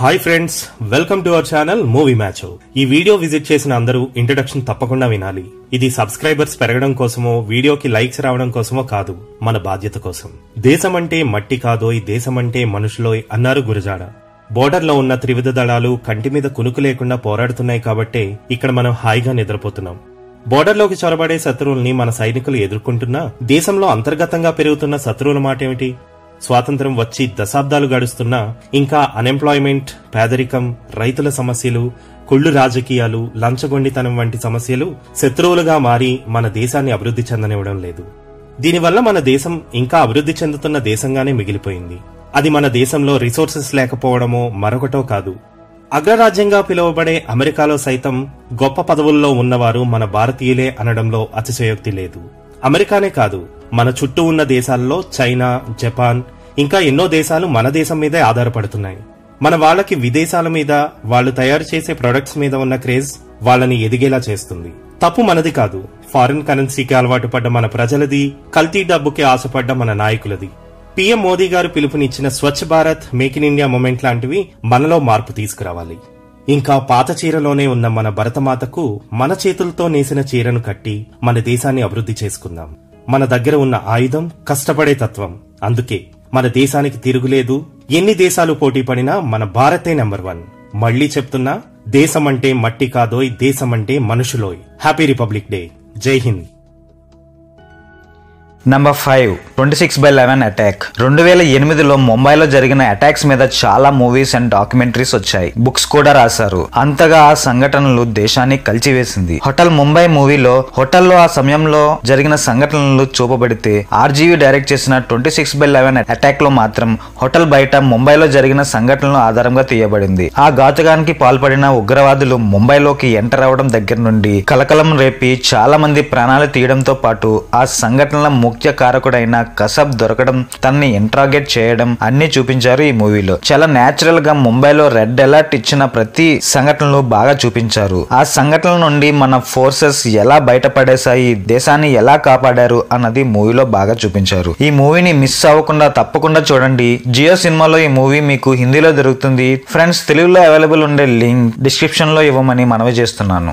hi friends welcome to our channel movie match ఈ video visit చేసిన అందరూ introduction తప్పకుండా వినాలి ఇది సబ్స్క్రైబర్స్ పెరగడం కోసమో వీడియోకి లైక్స్ రావడం కోసమో కాదు మన బాధ్యత కోసం దేశం అంటే మట్టి కాదోయ్ దేశం అంటే మనుషులోయ్ అన్నారు గురజాడ బోర్డర్లో ఉన్న త్రివిధ దళాలు కంటి మీద కునుకు లేకుండా పోరాడుతున్నాయి కాబట్టే ఇక్కడ మనం హాయిగా నిద్రపోతున్నాం బోర్డర్లోకి చొరబడే శత్రువుల్ని మన సైనికులు ఎదుర్కొంటున్నా దేశంలో అంతర్గతంగా పెరుగుతున్న శత్రువుల మాట ఏమిటి స్వాతంత్రం వచ్చి దశాబ్దాలు గడుస్తున్నా ఇంకా అన్ఎంప్లాయ్మెంట్ పేదరికం రైతుల సమస్యలు కుళ్ళు రాజకీయాలు లంచగొండితనం వంటి సమస్యలు శత్రువులుగా మారి మన దేశాన్ని అభివృద్ధి చెందనివ్వడం లేదు దీనివల్ల మన దేశం ఇంకా అభివృద్ధి చెందుతున్న దేశంగానే మిగిలిపోయింది అది మన దేశంలో రిసోర్సెస్ లేకపోవడమో మరొకటో కాదు అగ్రరాజ్యంగా పిలువబడే అమెరికాలో సైతం గొప్ప పదవుల్లో ఉన్నవారు మన భారతీయులే అనడంలో అతిశయోక్తి లేదు అమెరికానే కాదు మన చుట్టూ ఉన్న దేశాల్లో చైనా జపాన్ ఇంకా ఎన్నో దేశాలు మన దేశం మీదే ఆధారపడుతున్నాయి మన వాళ్ళకి విదేశాల మీద వాళ్ళు తయారు చేసే ప్రొడక్ట్స్ మీద ఉన్న క్రేజ్ వాళ్ళని ఎదిగేలా చేస్తుంది తప్పు మనది కాదు ఫారిన్ కరెన్సీకి అలవాటు పడ్డ మన ప్రజలది కల్తీ డబ్బుకి ఆశపడ్డ మన నాయకులది పీఎం మోదీ గారు పిలుపునిచ్చిన Swachh Bharat make in India movement లాంటివి మనలో మార్పు తీసుకురావాలి ఇంకా పాత చీరలోనే ఉన్న మన భరతమాతకు మన చేతులతో నేసిన చీరను కట్టి మన దేశాన్ని అభివృద్ధి చేసుకుందాం మన దగ్గర ఉన్న ఆయుధం కష్టపడే తత్వం అందుకే మన దేశానికి తిరుగులేదు ఎన్ని దేశాలు పోటీ పడినా మన భారతే నెంబర్ వన్ మళ్లీ చెప్తున్నా దేశం అంటే మట్టి కాదోయ్ దేశం అంటే మనుషులోయ్ హ్యాపీ రిపబ్లిక్ డే జై హింద్ number five twenty six by eleven attack రెండు వేల ఎనిమిదిలో ముంబైలో జరిగిన అటాక్స్ మీద చాలా మూవీస్ అండ్ డాక్యుమెంటరీస్ వచ్చాయి బుక్స్ కూడా రాశారు అంతగా ఆ సంఘటనలు దేశాన్ని కలిచివేసింది హోటల్ ముంబై మూవీలో హోటల్లో ఆ సమయంలో జరిగిన సంఘటనలు చూపబడితే ఆర్జీవీ డైరెక్ట్ చేసిన twenty six by eleven attack లో మాత్రం హోటల్ బయట ముంబైలో జరిగిన సంఘటనలు ఆధారంగా తీయబడింది ఆ ఘాతుకానికి పాల్పడిన ఉగ్రవాదులు ముంబైలోకి ఎంటర్ అవడం దగ్గర నుండి కలకలం రేపి చాలా మంది ప్రాణాలు తీయడంతో పాటు ఆ సంఘటనల ముఖ్య కారకుడైన కసబ్ దొరకడం తనని ఇంట్రాగేట్ చేయడం అన్ని చూపించారు ఈ మూవీలో చాలా నేచురల్ గా ముంబైలో రెడ్ అలర్ట్ ఇచ్చిన ప్రతి సంఘటనలు బాగా చూపించారు ఆ సంఘటనల నుండి మన ఫోర్సెస్ ఎలా బయటపడేశాయి దేశాన్ని ఎలా కాపాడారు అన్నది మూవీలో బాగా చూపించారు ఈ మూవీని మిస్ అవ్వకుండా తప్పకుండా చూడండి జియో సినిమాలో ఈ మూవీ మీకు హిందీలో దొరుకుతుంది ఫ్రెండ్స్ తెలుగులో అవైలబుల్ ఉండే లింక్ డిస్క్రిప్షన్ లో ఇవ్వమని మనవి చేస్తున్నాను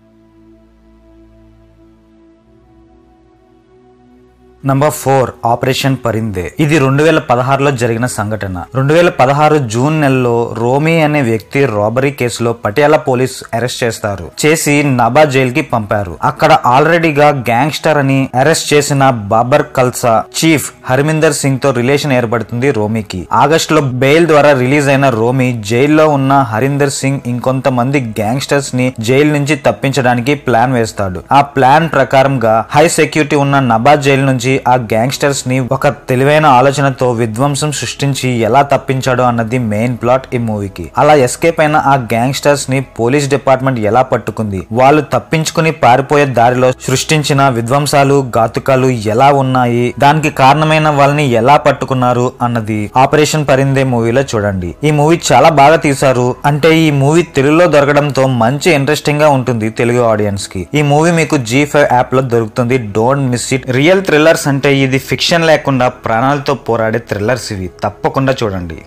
నంబర్ ఫోర్ ఆపరేషన్ పరిందే ఇది రెండు వేల పదహారులో జరిగిన సంఘటన రెండు వేల పదహారు జూన్ నెలలో రోమి అనే వ్యక్తి రాబరీ కేసులో పటియాలా పోలీస్ అరెస్ట్ చేస్తారు చేసి నబా జైల్ కి పంపారు అక్కడ ఆల్రెడీగా గ్యాంగ్స్టర్ అని అరెస్ట్ చేసిన బాబర్ కల్సా చీఫ్ హర్మిందర్ సింగ్ తో రిలేషన్ ఏర్పడుతుంది రోమికి ఆగస్ట్ లో బెయిల్ ద్వారా రిలీజ్ అయిన రోమి జైల్లో ఉన్న హరీందర్ సింగ్ ఇంకొంతమంది గ్యాంగ్స్టర్స్ ని జైలు నుంచి తప్పించడానికి ప్లాన్ వేస్తాడు ఆ ప్లాన్ ప్రకారంగా హై సెక్యూరిటీ ఉన్న నబా జైలు నుంచి ఆ గ్యాంగ్స్టర్స్ ని ఒక తెలివైన ఆలోచనతో విధ్వంసం సృష్టించి ఎలా తప్పించాడో అన్నది మెయిన్ ప్లాట్ ఈ మూవీకి అలా ఎస్కేప్ అయిన ఆ గ్యాంగ్స్టర్స్ ని పోలీస్ డిపార్ట్మెంట్ ఎలా పట్టుకుంది వాళ్ళు తప్పించుకుని పారిపోయే దారిలో సృష్టించిన విధ్వంసాలు ఘాతుకాలు ఎలా ఉన్నాయి దానికి కారణమైన వాళ్ళని ఎలా పట్టుకున్నారు అన్నది ఆపరేషన్ పరిందే మూవీలో చూడండి ఈ మూవీ చాలా బాగా తీశారు అంటే ఈ మూవీ తెలుగులో దొరకడంతో మంచి ఇంట్రెస్టింగ్ గా ఉంటుంది తెలుగు ఆడియన్స్ కి ఈ మూవీ మీకు జీ ఫైవ్ యాప్ లో దొరుకుతుంది don't miss it real thrillers అంటే ఇది ఫిక్షన్ లేకుండా ప్రాణాలతో పోరాడే థ్రిల్లర్స్ ఇవి తప్పకుండా చూడండి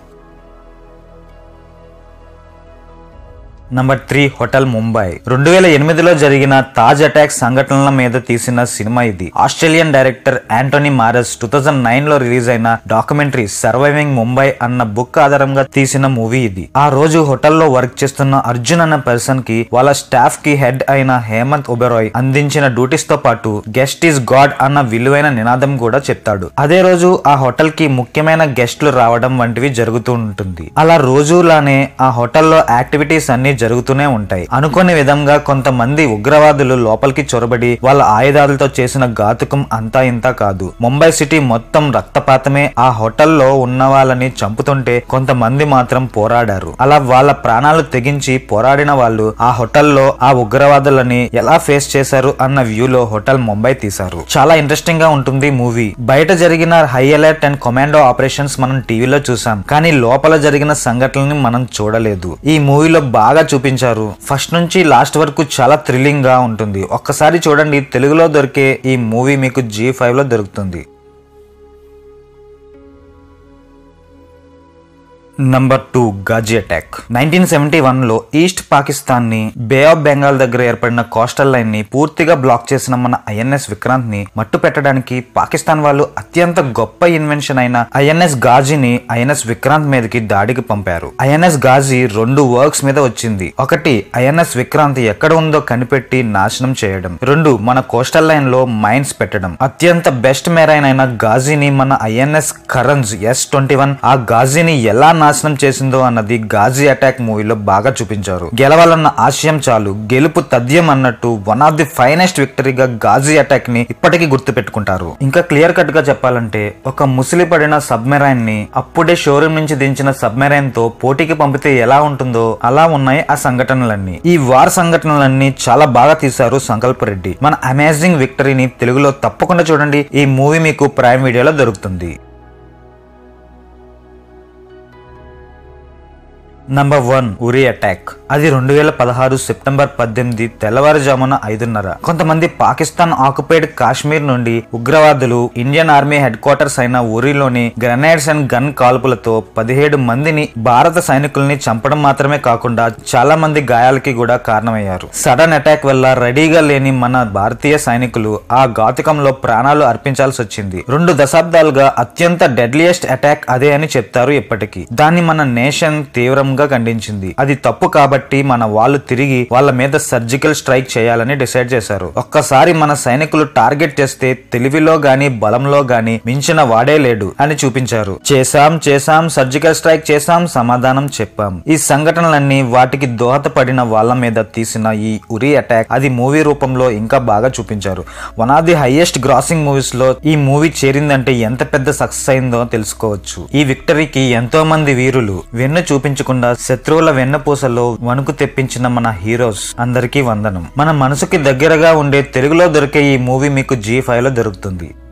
నంబర్ త్రీ హోటల్ ముంబై రెండు వేల ఎనిమిదిలో జరిగిన తాజ్ అటాక్ సంఘటనల మీద తీసిన సినిమా ఇది Australian director Anthony Maras two thousand nine లో రిలీజ్ అయిన డాక్యుమెంటరీ సర్వైవింగ్ ముంబై అన్న బుక్ ఆధారంగా తీసిన మూవీ ఇది ఆ రోజు హోటల్లో వర్క్ చేస్తున్న అర్జున్ అన్న పర్సన్ కి వాళ్ళ స్టాఫ్ కి హెడ్ అయిన హేమంత్ ఒబెరాయ్ అందించిన డ్యూటీస్ తో పాటు గెస్ట్ ఈస్ గాడ్ అన్న విలువైన నినాదం కూడా చెప్తాడు అదే రోజు ఆ హోటల్ కి ముఖ్యమైన గెస్ట్లు రావడం వంటివి జరుగుతూ ఉంటుంది అలా రోజులానే ఆ హోటల్లో యాక్టివిటీస్ అన్ని జరుగుతూనే ఉంటాయి అనుకోని విధంగా కొంతమంది ఉగ్రవాదులు లోపలికి చొరబడి వాళ్ళ ఆయుధాలతో చేసిన ఘాతుకం అంతా ఇంత కాదు ముంబై సిటీ మొత్తం రక్తపాతమే ఆ హోటల్లో ఉన్న వాళ్ళని చంపుతుంటే కొంతమంది మాత్రం పోరాడారు అలా వాళ్ళ ప్రాణాలు తెగించి పోరాడిన వాళ్ళు ఆ హోటల్లో ఆ ఉగ్రవాదులని ఎలా ఫేస్ చేశారు అన్న వ్యూలో హోటల్ ముంబై తీశారు చాలా ఇంట్రెస్టింగ్ గా ఉంటుంది మూవీ బయట జరిగిన high alert and commando operations మనం టీవీలో చూసాం కానీ లోపల జరిగిన సంఘటనల్ని మనం చూడలేదు ఈ మూవీలో బాగా చూపించారు ఫస్ట్ నుంచి లాస్ట్ వరకు చాలా థ్రిల్లింగ్ గా ఉంటుంది ఒక్కసారి చూడండి తెలుగులో దొరికే ఈ మూవీ మీకు జీ ఫైవ్ లో దొరుకుతుంది number two Ghazi attack nineteen seventy one లో ఈస్ట్ పాకిస్తాన్ ని బే ఆఫ్ బెంగాల్ దగ్గర ఏర్పడిన కోస్టల్ లైన్ ని పూర్తిగా బ్లాక్ చేసిన మన ఐఎన్ఎస్ విక్రాంత్ ని మట్టు పెట్టడానికి పాకిస్తాన్ వాళ్ళు అత్యంత గొప్ప ఇన్వెన్షన్ అయిన ఐఎన్ఎస్ గాజీని ఐఎన్ఎస్ విక్రాంత్ మీదకి దాడికి పంపారు ఐఎన్ఎస్ గాజీ రెండు వర్క్స్ మీద వచ్చింది ఒకటి ఐఎన్ఎస్ విక్రాంత్ ఎక్కడ ఉందో కనిపెట్టి నాశనం చేయడం రెండు మన కోస్టల్ లైన్ లో మైన్స్ పెట్టడం అత్యంత బెస్ట్ మెరైన్ అయిన గాజీని మన ఐఎన్ఎస్ కరన్స్ ఎస్ ట్వంటీ వన్ ఆ గాజీని ఎలా నాశనం చేసిందో అన్నది గాజీ అటాక్ మూవీలో బాగా చూపించారు గెలవాలన్న ఆశయం చాలు గెలుపు తథ్యం అన్నట్టు వన్ ఆఫ్ ది ఫైనెస్ట్ విక్టరీగా గాజీ అటాక్ ని ఇప్పటికీ గుర్తు పెట్టుకుంటారు ఇంకా క్లియర్ కట్ గా చెప్పాలంటే ఒక ముసిలి పడిన సబ్మెరైన్ ని అప్పుడే షోరూమ్ నుంచి దించిన సబ్మెరైన్ తో పోటీకి పంపితే ఎలా ఉంటుందో అలా ఉన్నాయి ఆ సంఘటనలన్నీ ఈ వార్ సంఘటనలన్నీ చాలా బాగా తీశారు సంకల్ప రెడ్డి మన అమేజింగ్ విక్టరీని తెలుగులో తప్పకుండా చూడండి ఈ మూవీ మీకు ప్రైమ్ వీడియోలో దొరుకుతుంది నంబర్ వన్ ఉరి అటాక్ అది రెండు వేల పదహారు సెప్టెంబర్ పద్దెనిమిది తెల్లవారుజామున ఐదున్నర కొంతమంది పాకిస్తాన్ ఆక్యుపైడ్ కాశ్మీర్ నుండి ఉగ్రవాదులు ఇండియన్ ఆర్మీ హెడ్ క్వార్టర్స్ అయిన ఉరిలోని గ్రెనేడ్స్ అండ్ గన్ కాల్పులతో పదిహేడు మందిని భారత సైనికుల్ని చంపడం మాత్రమే కాకుండా చాలా మంది గాయాలకి కూడా కారణమయ్యారు సడన్ అటాక్ వల్ల రెడీగా లేని మన భారతీయ సైనికులు ఆ ఘాతుకంలో ప్రాణాలు అర్పించాల్సి వచ్చింది రెండు దశాబ్దాలుగా అత్యంత డెడ్లియెస్ట్ అటాక్ అదే అని చెప్తారు ఇప్పటికీ దాన్ని మన నేషన్ తీవ్రంగా ఖండించింది అది తప్పు కాబట్టి మన వాళ్ళు తిరిగి వాళ్ళ మీద సర్జికల్ స్ట్రైక్ చేయాలని డిసైడ్ చేశారు ఒక్కసారి మన సైనికులు టార్గెట్ చేస్తే తెలివిలో గాని బలంలో గాని మించిన వాడే లేడు అని చూపించారు చేశాం చేశాం సర్జికల్ స్ట్రైక్ చేశాం సమాధానం చెప్పాం ఈ సంఘటనలన్నీ వాటికి దోహదపడిన వాళ్ళ మీద తీసిన ఈ ఉరి అటాక్ అది మూవీ రూపంలో ఇంకా బాగా చూపించారు one of the highest grossing movies లో ఈ మూవీ చేరిందంటే ఎంత పెద్ద సక్సెస్ అయిందో తెలుసుకోవచ్చు ఈ విక్టరీకి ఎంతో మంది వీరులు వెన్ను చూపించకుండా శత్రువుల వెన్నపూసలో వణుకు తెప్పించిన మన హీరోస్ అందరికీ వందనం మన మనసుకి దగ్గరగా ఉండే తెలుగులో దొరికే ఈ మూవీ మీకు జీ ఫైవ్ లో దొరుకుతుంది